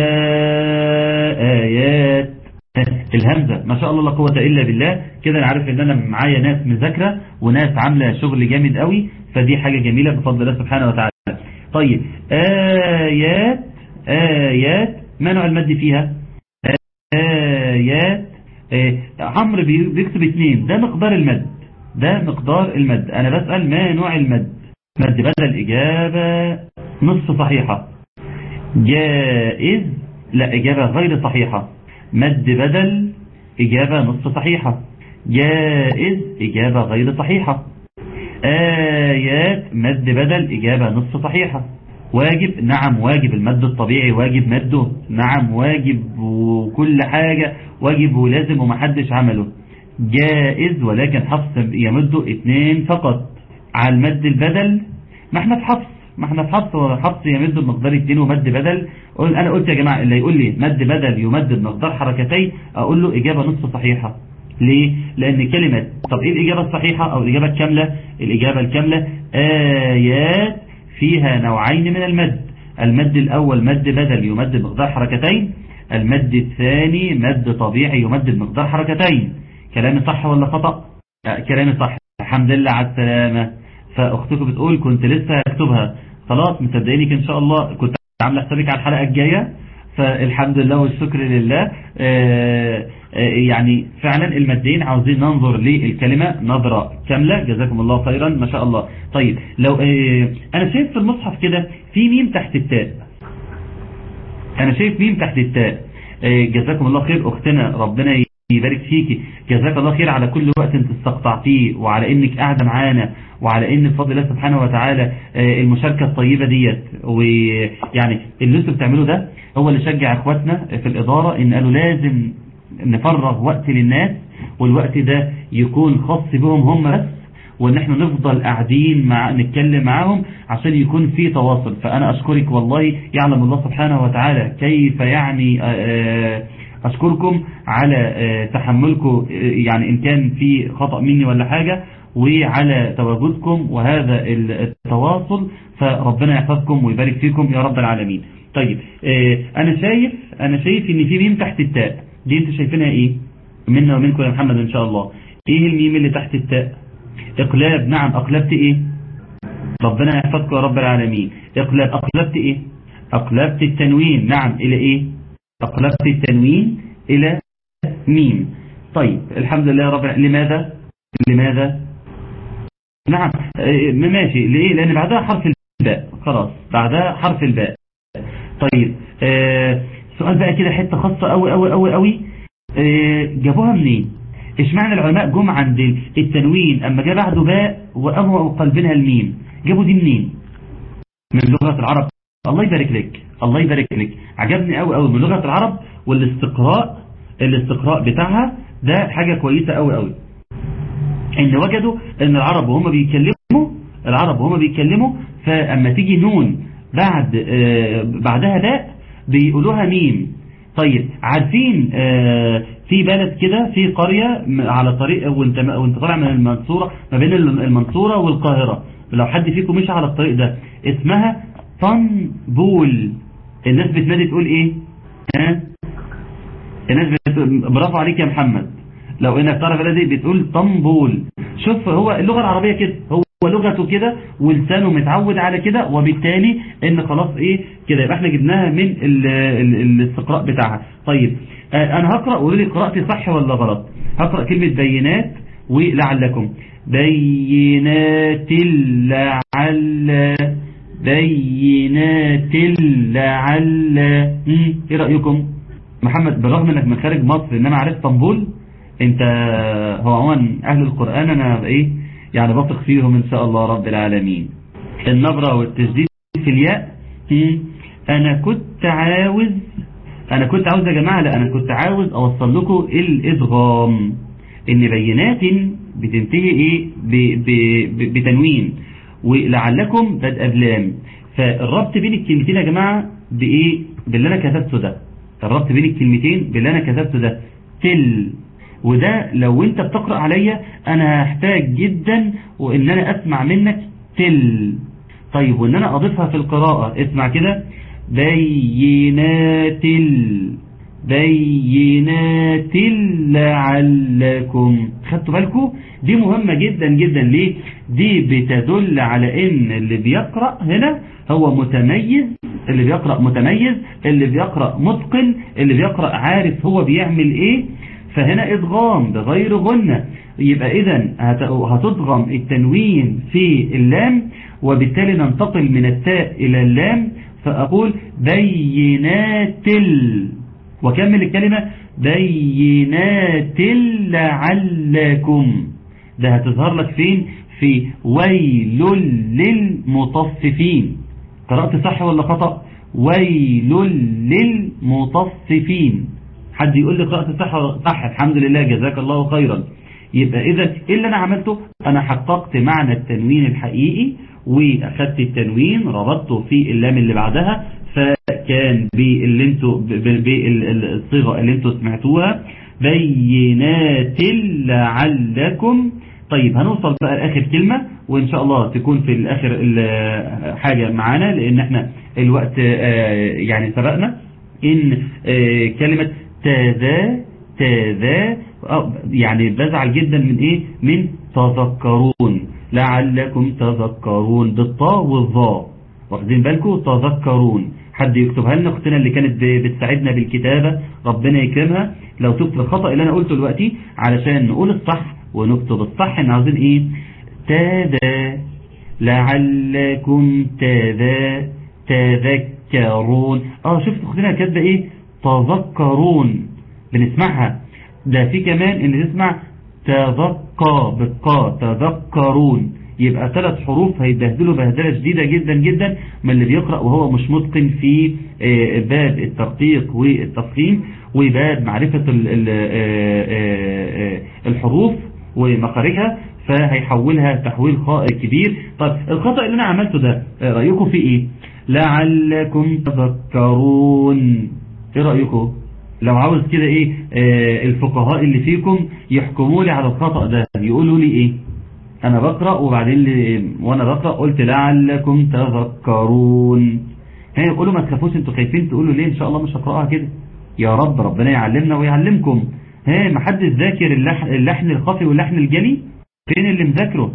ايات الهمزة ما شاء الله لا قوة الا بالله كده انا عارف ان انا معايا ناس مذاكرة وناس عاملة شغل جامد قوي فدي حاجة جميلة بفضل الله سبحانه وتعالى طيب آيات آيات ما نوع المد فيها آيات آه عمرو بيكتب اثنين ده مقدار المد ده مقدار المد انا بسأل ما نوع المد مد بدل اجابة نصف صحيحة جائز لا اجابة غير صحيحة مد بدل اجابة نصف صحيحة جائز اجابة غير صحيحة آيات مد بدل اجابة نصف صحيحة واجب نعم واجب المد الطبيعي واجب مده نعم واجب وكل حاجة واجب ولازم ومحدش عمله جائز ولكن حفص يمده اتنين فقط على المد البدل ما احنا في حفص ما احنا في حفص وحفص يمد بمقدار اتنين ومد بدل قول انا قلت يا جماعة اللي يقول لي مد بدل يمد بمقدار حركتين اقول له اجابة نصف صحيحة ليه لان كلمة طب ايه الاجابة الصحيحة او الاجابة الكاملة الاجابة الكاملة ايات فيها نوعين من المد المد الأول مد بدل يمد بمقدار حركتين المد الثاني مد طبيعي يمد بمقدار حركتين كلامي صح ولا خطأ كلامي صح الحمد لله على السلامة فأختكم بتقول كنت لسه هكتبها خلاص مصدقينك إن شاء الله كنت عامله حسابك على الحلقة الجاية فالحمد لله والشكر لله يعني فعلا المادين عاوزين ننظر للكلمة نظرة كاملة جزاكم الله خيرا ما شاء الله طيب لو انا شايف في المصحف كده في ميم تحت التاء انا شايف ميم تحت التاء آه، جزاكم الله خير اختنا ربنا يبارك فيكي جزاك الله خير على كل وقت انت استقطعتيه وعلى انك قاعده معانا وعلى ان بفضل الله سبحانه وتعالى آه، المشاركه الطيبه ديت ويعني اللي انتوا بتعملوه ده هو اللي شجع اخواتنا في الاداره ان قالوا لازم نفرغ وقت للناس والوقت ده يكون خاص بهم هم بس وان احنا نفضل قاعدين مع نتكلم معاهم عشان يكون في تواصل فانا اشكرك والله يعلم الله سبحانه وتعالى كيف يعني آه، آه، اشكركم على آه، تحملكم آه، يعني ان كان في خطأ مني ولا حاجة وعلى تواجدكم وهذا التواصل فربنا يحفظكم ويبارك فيكم يا رب العالمين طيب آه، انا شايف انا شايف ان في ميم تحت التاء دي انتوا شايفينها ايه منا ومنكم يا محمد ان شاء الله ايه الميم اللي تحت التاء اقلاب نعم اقلبت ايه ربنا يحفظكم يا رب العالمين اقلاب اقلبت ايه اقلبت التنوين نعم الى ايه اقلبت التنوين الى ميم طيب الحمد لله رب العالمين لماذا لماذا نعم آه، ماشي ليه لان بعدها حرف الباء خلاص بعدها حرف الباء طيب آه سؤال بقى كده حته خاصه قوي قوي قوي قوي آه جابوها منين اشمعنى العلماء جم عند التنوين اما جاء بعده باء وقاموا قلبينها الميم جابوا دي منين من لغه العرب الله يبارك لك الله يبارك لك عجبني قوي قوي من لغه العرب والاستقراء الاستقراء بتاعها ده حاجه كويسه قوي قوي ان وجدوا ان العرب وهم بيتكلموا العرب وهم بيتكلموا فاما تيجي نون بعد آه بعدها باء بيقولوها ميم طيب عارفين آه في بلد كده في قرية م- على طريق وانت وانت طالع من المنصورة ما بين الم- المنصورة والقاهرة لو حد فيكم مشي على الطريق ده اسمها طنبول الناس بتنادي تقول ايه ها الناس بتقول برافو عليك يا محمد لو انك تعرف بلدي بتقول طنبول شوف هو اللغة العربية كده هو لغته كده ولسانه متعود على كده وبالتالي ان خلاص ايه كده يبقى احنا جبناها من ال ال الاستقراء بتاعها طيب آه انا هقرأ وقولوا لي قراءتي صح ولا غلط هقرأ كلمة بينات ولعلكم بينات لعل بينات لعل مم، ايه رأيكم محمد بالرغم انك من خارج مصر انما عارف طنبول انت هو عموما اهل القرآن انا ايه يعني بثق فيهم ان شاء الله رب العالمين النبرة والتجديد في الياء مم. انا كنت عاوز انا كنت عاوز يا جماعة لا انا كنت عاوز اوصل لكم الادغام ان بينات بتنتهي ايه ب ب ب بتنوين ولعلكم بدء بلام فالربط بين الكلمتين يا جماعة بايه باللي انا كتبته ده الربط بين الكلمتين باللي انا كتبته ده تل وده لو انت بتقرأ عليا انا هحتاج جدا وان انا اسمع منك تل طيب وان انا اضيفها في القراءة اسمع كده بينات ال بينات لعلكم خدتوا بالكم دي مهمة جدا جدا ليه دي بتدل على ان اللي بيقرأ هنا هو متميز اللي بيقرأ متميز اللي بيقرأ متقن اللي بيقرأ عارف هو بيعمل ايه فهنا ادغام بغير غنة يبقى اذا هتضغم التنوين في اللام وبالتالي ننتقل من التاء الى اللام فاقول بينات ال وكمل الكلمة بينات لعلكم ده هتظهر لك فين في ويل للمطففين قرأت صح ولا خطأ ويل للمطففين حد يقول لي قرأت صح صح الحمد لله جزاك الله خيرا يبقى إذا إيه اللي أنا عملته أنا حققت معنى التنوين الحقيقي وأخذت التنوين ربطته في اللام اللي بعدها فكان باللي انتوا بالصيغة اللي انتوا سمعتوها بينات لعلكم طيب هنوصل بقى لآخر كلمة وإن شاء الله تكون في الآخر حاجة معانا لأن احنا الوقت يعني سبقنا إن كلمة تذا تذا يعني بزعل جدا من إيه من تذكرون لعلكم تذكرون بالطاء والظاء واخدين بالكم تذكرون حد يكتبها لنا اختنا اللي كانت بتساعدنا بالكتابة ربنا يكرمها لو تكتب الخطأ اللي انا قلته دلوقتي علشان نقول الصح ونكتب الصح احنا عاوزين ايه تذا لعلكم تذا تذك تذكرون اه شفت اختنا كاتبه ايه تذكرون بنسمعها ده في كمان ان تسمع تذكى بالقاء تذكرون يبقى ثلاث حروف هيبهدلوا بهدله شديده جدا جدا من اللي بيقرا وهو مش متقن في آه، باب الترقيق والتفخيم وباب معرفه ال- ال- آه، آه، آه، الحروف ومخارجها فهيحولها تحويل خائر كبير طب الخطأ اللي انا عملته ده آه، رأيكم فيه ايه لعلكم تذكرون ايه رأيكم لو عاوز كده ايه آه الفقهاء اللي فيكم يحكموا لي على الخطأ ده يقولوا لي ايه انا بقرأ وبعدين لي وانا بقرأ قلت لعلكم تذكرون هي يقولوا ما تخافوش انتوا خايفين تقولوا ليه ان شاء الله مش هقرأها كده يا رب ربنا يعلمنا ويعلمكم ها محدش ذاكر اللحن, اللحن الخفي واللحن الجلي فين اللي مذاكره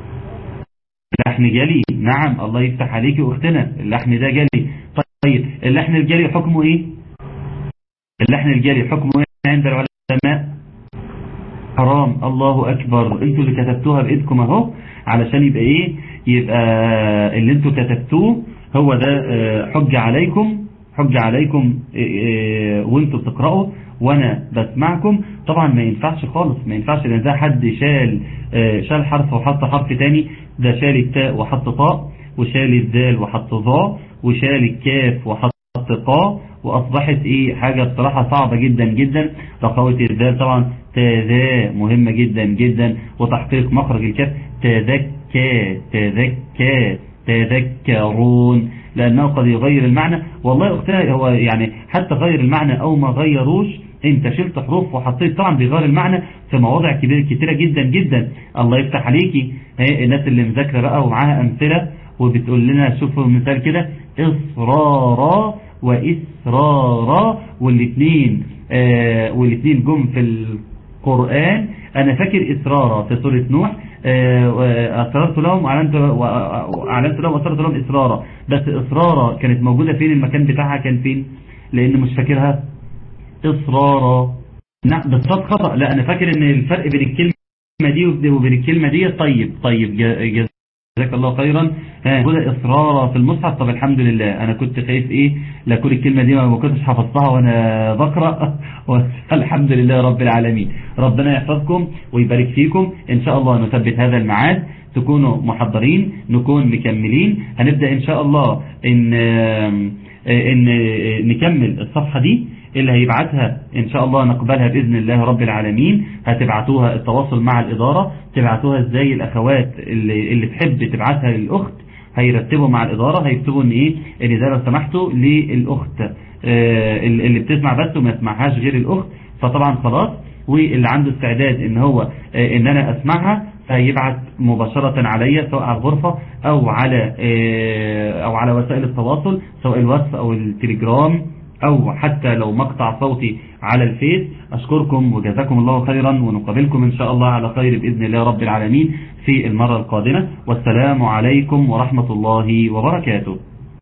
اللحن جلي نعم الله يفتح عليكي واختنا اللحن ده جلي طيب اللحن الجلي حكمه ايه اللحن الجلي حكمه ايه عند العلماء حرام الله اكبر انتوا اللي كتبتوها بايدكم اهو علشان يبقى ايه يبقى اللي انتوا كتبتوه هو ده آه، حجة عليكم حجة عليكم آه، آه، وانتوا بتقرأوا وانا بسمعكم طبعا ما ينفعش خالص ما ينفعش لان ده حد شال آه، شال حرف وحط حرف تاني ده شال التاء وحط طاء وشال الذال وحط ظاء وشال الكاف وحط قا واصبحت ايه حاجة بصراحة صعبة جدا جدا رخاوة الذال طبعا تذا مهمة جدا جدا وتحقيق مخرج الكاف تذكى تذكى تذكرون لأنه قد يغير المعنى والله أختنا هو يعني حتى غير المعنى أو ما غيروش انت شلت حروف وحطيت طبعا بيغير المعنى في مواضع كبيرة كتيرة جدا جدا الله يفتح عليكي ها، الناس اللي مذاكرة بقى ومعاها أمثلة وبتقول لنا شوفوا مثال كده إصرارا وإسرارا والاثنين آه والاثنين جم في القرآن أنا فاكر إسرارا في سورة نوح آه، وأسررت لهم وأعلنت وأعلنت لهم وأسررت لهم إسرارا بس إسرارا كانت موجودة فين المكان بتاعها كان فين لأن مش فاكرها إصرارا نعم ده صوت خطأ لا أنا فاكر إن الفرق بين الكلمة دي وبين الكلمة دي طيب طيب جا- جزاك الله خيرا ها هدى إصرارا في المصحف طب الحمد لله أنا كنت خايف إيه لا كل الكلمة دي ما كنتش حفظتها وأنا بقرأ والحمد لله رب العالمين ربنا يحفظكم ويبارك فيكم إن شاء الله نثبت هذا الميعاد تكونوا محضرين نكون مكملين هنبدأ إن شاء الله إن إن نكمل الصفحة دي اللي هيبعتها إن شاء الله نقبلها بإذن الله رب العالمين هتبعتوها التواصل مع الإدارة تبعتوها إزاي الأخوات اللي, اللي تحب تبعتها للأخت هيرتبوا مع الإدارة هيكتبوا إن إيه إن ده لو سمحتوا للأخت آه، اللي بتسمع بس وما يسمعهاش غير الأخت فطبعا خلاص واللي عنده استعداد إن هو آه، إن أنا أسمعها فيبعت مباشرة عليا سواء على الغرفة أو على آه، أو على وسائل التواصل سواء الواتس أو التليجرام أو حتى لو مقطع صوتي على الفيس أشكركم وجزاكم الله خيرا ونقابلكم إن شاء الله على خير بإذن الله رب العالمين في المرة القادمة والسلام عليكم ورحمة الله وبركاته